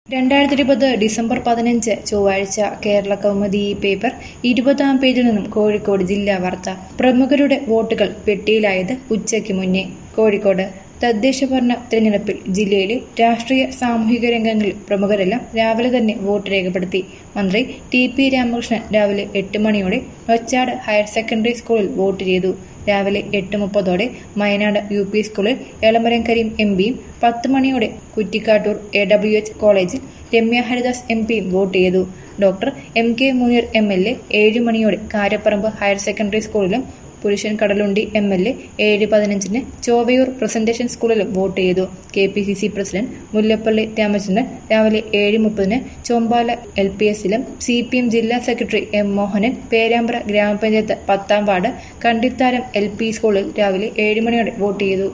രണ്ടായിരത്തി ഇരുപത് ഡിസംബർ പതിനഞ്ച് ചൊവ്വാഴ്ച കേരള കൗമുദി പേപ്പർ ഇരുപതാം പേജിൽ നിന്നും കോഴിക്കോട് ജില്ലാ വാർത്ത പ്രമുഖരുടെ വോട്ടുകൾ പെട്ടിയിലായത് ഉച്ചയ്ക്ക് മുന്നേ കോഴിക്കോട് തദ്ദേശ ഭരണ തെരഞ്ഞെടുപ്പിൽ ജില്ലയിലെ രാഷ്ട്രീയ സാമൂഹിക രംഗങ്ങളിൽ പ്രമുഖരെല്ലാം രാവിലെ തന്നെ വോട്ട് രേഖപ്പെടുത്തി മന്ത്രി ടി പി രാമകൃഷ്ണൻ രാവിലെ എട്ട് മണിയോടെ ഒച്ചാട് ഹയർ സെക്കൻഡറി സ്കൂളിൽ വോട്ട് ചെയ്തു രാവിലെ എട്ട് മുപ്പതോടെ വയനാട് യു പി സ്കൂളിൽ എളമരം കരീം എം പിയും പത്ത് മണിയോടെ കുറ്റിക്കാട്ടൂർ എ ഡബ്ല്യു എച്ച് കോളേജിൽ രമ്യ ഹരിദാസ് എം പിയും വോട്ട് ചെയ്തു doctor M K Muneer M L A ഏഴ് മണിയോടെ കാരപ്പറമ്പ് ഹയർ സെക്കൻഡറി സ്കൂളിലും പുരുഷൻ കടലുണ്ടി എം എൽ എ ഏഴ് പതിനഞ്ചിന് ചോവയൂർ പ്രസന്റേഷൻ സ്കൂളിലും വോട്ട് ചെയ്തു K P C C president Mullappally Ramachandran രാവിലെ ഏഴ് മുപ്പതിന് ചോമ്പാല എൽ പി എസിലും സി പി എം ജില്ലാ സെക്രട്ടറി എം മോഹനൻ പേരാമ്പ്ര ഗ്രാമപഞ്ചായത്ത് പത്താം വാർഡ് കണ്ടിത്താരം എൽ പി സ്കൂളിൽ രാവിലെ ഏഴ് മണിയോടെ വോട്ട് ചെയ്തു